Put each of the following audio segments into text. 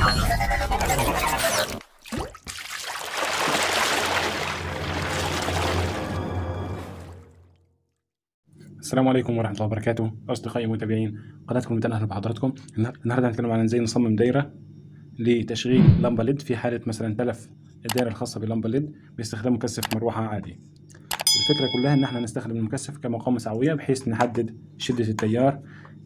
السلام عليكم ورحمة الله وبركاته أصدقائي المتابعين قناتكم ميدان أهلا بحضراتكم النهاردة هنتكلم عن ازاي نصمم دايرة لتشغيل لمبة ليد في حالة مثلا تلف الدايرة الخاصة بلمبة ليد باستخدام مكثف مروحة عادي الفكرة كلها إن احنا نستخدم المكثف كمقاومة سعوية بحيث نحدد شدة التيار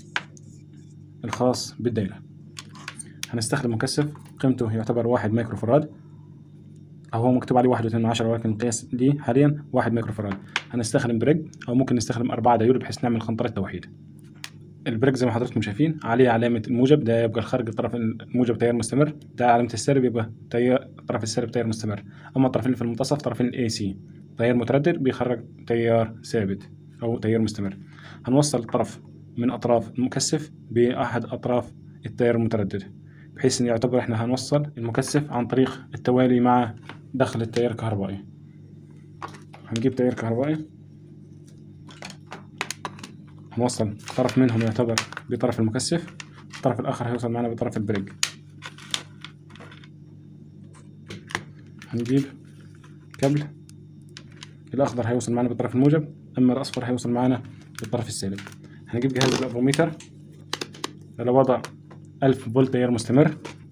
الخاص بالدايرة هنستخدم مكثف قيمته يعتبر واحد مايكرو فراد أو هو مكتوب عليه واحد واتنين من عشرة ولكن القياس ليه حاليا واحد مايكرو فراد هنستخدم بريج أو ممكن نستخدم أربعة دايول بحيث نعمل خنطرة توحيد البريك زي ما حضراتكم شايفين عليه علامة الموجب ده يبقى الخارج الطرف الموجب تيار مستمر ده علامة السالب يبقى تيار الطرف السالب تيار مستمر أما الطرفين اللي في المنتصف طرفين الاي سي تيار متردد بيخرج تيار ثابت أو تيار مستمر هنوصل الطرف من أطراف المكثف بأحد أطراف التيار المتردد بحيث إن يعتبر إحنا هنوصل المكثف عن طريق التوالي مع دخل التيار الكهربائي هنجيب تيار كهربائي هنوصل طرف منهم يعتبر بطرف المكثف الطرف الآخر هيوصل معنا بطرف البريج هنجيب كابل الأخضر هيوصل معنا بالطرف الموجب أما الأصفر هيوصل معنا بالطرف السالب هنجيب جهاز الأفوميتر على وضع ألف فولت تيار مستمر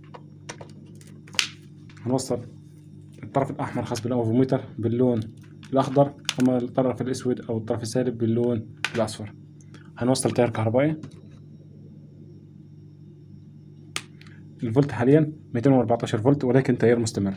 هنوصل الطرف الأحمر خاص بالأفوميتر باللون الأخضر أما الطرف الأسود أو الطرف السالب باللون الأصفر هنوصل تيار كهربائي الفولت حاليا 214 فولت ولكن تيار مستمر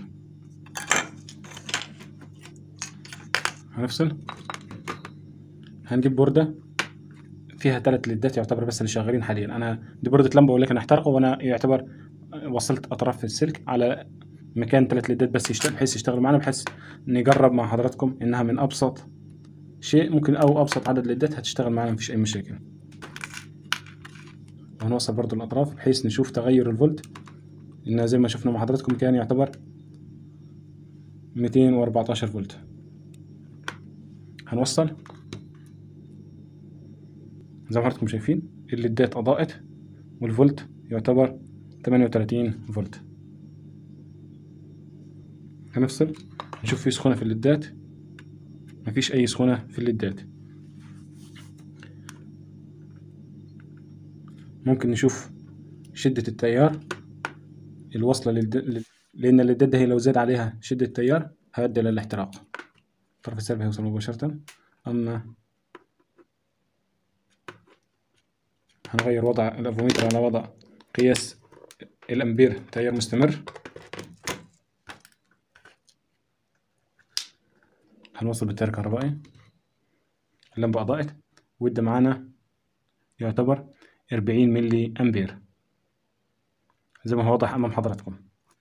هنفصل هنجيب بوردة فيها ثلاث ليدات يعتبر بس اللي شغالين حاليا انا دي بوردة لمبة ولكن احترقوا وانا يعتبر وصلت اطراف السلك على مكان ثلاث ليدات بس يشتغل بحيث يشتغلوا معنا بحيث نجرب مع حضراتكم انها من ابسط شيء ممكن او ابسط عدد ليدات هتشتغل معنا مفيش اي مشاكل وهنوصل برضو الاطراف بحيث نشوف تغير الفولت انها زي ما شفنا مع حضراتكم كان يعتبر 214 فولت هنوصل زي ما حضراتكم شايفين الليدات اضاءت والفولت يعتبر 38 فولت هنفصل نشوف في سخونة في الليدات مفيش أي سخونة في الليدات ممكن نشوف شدة التيار الواصلة للد... لأن الليدات هي لو زاد عليها شدة التيار هيؤدي للاحتراق الطرف السالب هيوصل مباشرة أما هنغير وضع الأفوميتر على وضع قياس الأمبير تيار مستمر هنوصل بالتيار الكهربائي اللمبة أضاءت وده معانا يعتبر أربعين ملي أمبير زي ما هو واضح أمام حضراتكم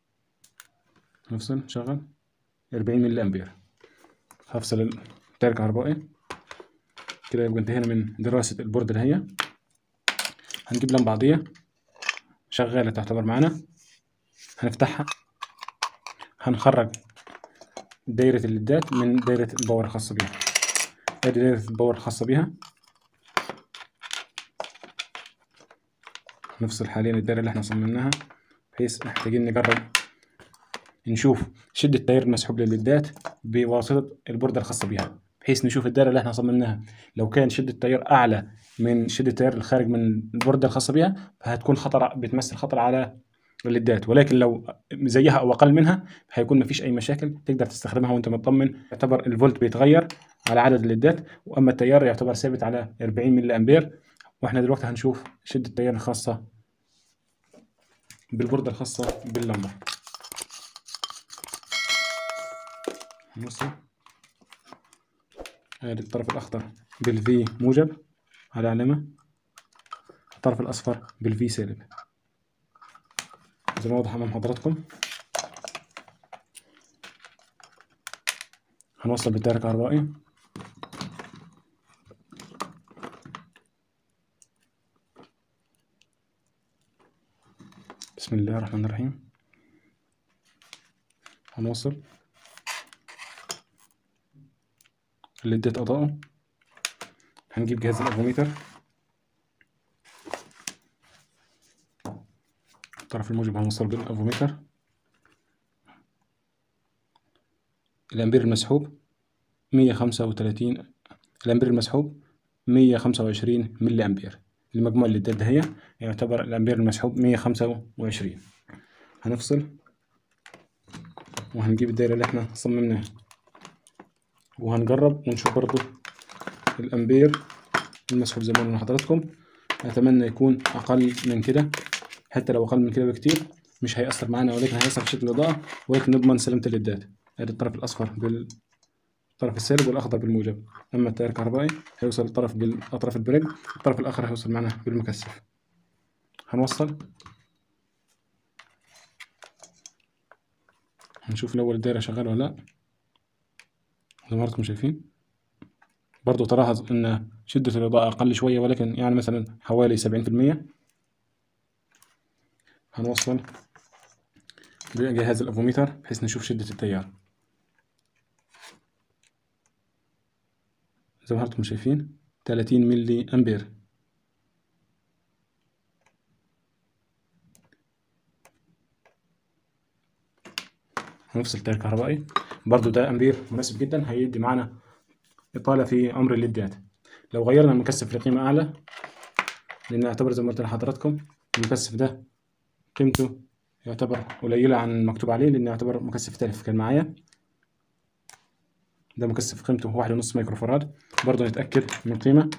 نفصل شغل أربعين ملي أمبير هفصل التيار الكهربائي كده يبقى انتهينا من دراسة البوردة اللي هي هنجيب لمبة عادية شغالة تعتبر معانا هنفتحها هنخرج دايرة الليدات من دايرة الباور الخاصة بيها ادي دايرة الباور الخاصة بيها نفصل حاليا الدايرة اللي احنا صممناها بحيث محتاجين نجرب نشوف شدة التيار المسحوب للليدات بواسطة البوردة الخاصة بيها بحيث نشوف الدايرة اللي احنا صممناها لو كان شدة التيار أعلى من شدة التيار الخارج من البوردة الخاصة بيها فهتكون خطر بتمثل خطر على الليدات ولكن لو زيها او اقل منها هيكون مفيش اي مشاكل تقدر تستخدمها وانت مطمن يعتبر الفولت بيتغير على عدد الليدات واما التيار يعتبر ثابت على 40 ملي امبير واحنا دلوقتي هنشوف شده التيار الخاصه بالبورده الخاصه باللمبه نوصل ادي الطرف الاخضر بالفي موجب على علامه الطرف الاصفر بالفي سالب زي ما واضح امام حضراتكم هنوصل بالتيار الكهربائي بسم الله الرحمن الرحيم هنوصل الليدات اضاءوا هنجيب جهاز الافوميتر الطرف الموجب هنوصل بالافوميتر الامبير المسحوب مية خمسة وتلاتين الامبير المسحوب مية خمسة وعشرين ملي امبير المجموع اللي ادت هي يعتبر الامبير المسحوب مية خمسة وعشرين هنفصل وهنجيب الدايرة اللي احنا صممناها وهنجرب ونشوف برضو الامبير المسحوب زي ما قلنا لحضراتكم اتمنى يكون اقل من كده حتى لو اقل من كده بكتير مش هيأثر معانا ولكن هيأثر في شكل الإضاءة ولكن نضمن سلامة الليدات ادي الطرف الأصفر بالطرف السالب والأخضر بالموجب أما التيار الكهربائي هيوصل الطرف بالأطراف البريد الطرف الآخر هيوصل معنا بالمكثف هنوصل هنشوف الأول الدايرة شغالة ولا لأ زي ما حضراتكم شايفين برضو تلاحظ إن شدة الإضاءة أقل شوية ولكن يعني مثلا حوالي سبعين في المية هنوصل بجهاز الافوميتر بحيث نشوف شدة التيار زي ما حضراتكم شايفين 30 ملي امبير هنفصل التيار الكهربائي برضو ده امبير مناسب جدا هيدي معانا اطالة في عمر الليدات لو غيرنا المكثف لقيمة اعلى لان اعتبر زي ما قلت لحضراتكم المكثف ده قيمته يعتبر قليلة عن المكتوب عليه لأنه يعتبر مكثف تالف كان معايا ده مكثف قيمته واحد ونص مايكرو فراد برضه نتأكد من القيمة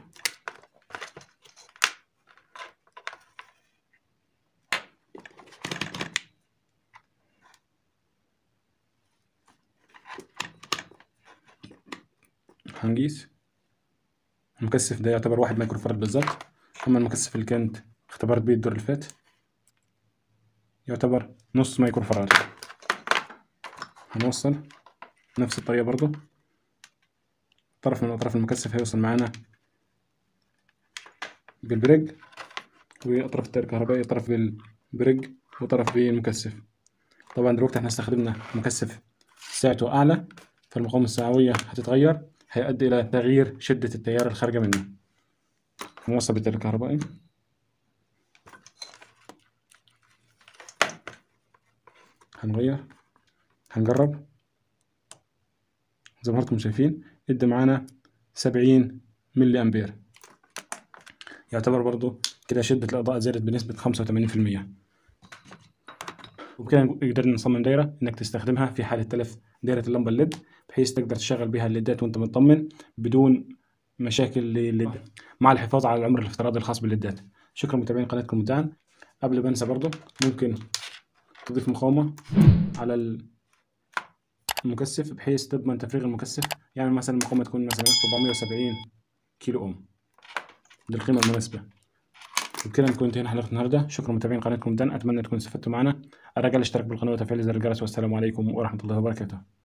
هنقيس المكثف ده يعتبر واحد مايكرو فراد بالظبط أما المكثف اللي كانت اختبرت بيه الدور اللي فات يعتبر نص مايكرو فراد هنوصل نفس الطريقة برضو طرف من أطراف المكثف هيوصل معانا بالبريج وأطراف التيار الكهربائي طرف بالبريج وطرف بالمكثف طبعا دلوقتي احنا استخدمنا مكثف سعته أعلى فالمقاومة السعوية هتتغير هيؤدي إلى تغيير شدة التيار الخارجة منه هنوصل بالتيار الكهربائي هنغير هنجرب زي ما حضراتكم شايفين ادى معانا سبعين ملي امبير يعتبر برضو كده شدة الإضاءة زادت بنسبة خمسة وتمانين في المية وبكده قدرنا نصمم دايرة إنك تستخدمها في حالة تلف دايرة اللمبة الليد بحيث تقدر تشغل بها الليدات وأنت مطمن بدون مشاكل للليد مع الحفاظ على العمر الافتراضي الخاص بالليدات شكرا متابعين قناتكم متعن قبل ما انسى برضو ممكن تضيف مقاومة على المكثف بحيث تضمن تفريغ المكثف يعني مثلا المقاومة تكون مثلا 470 كيلو أوم دي القيمة المناسبة وبكده نكون انتهينا حلقة النهاردة شكرا متابعين قناتكم دان أتمنى تكونوا استفدتوا معنا الرجاء الاشتراك بالقناة وتفعيل زر الجرس والسلام عليكم ورحمة الله وبركاته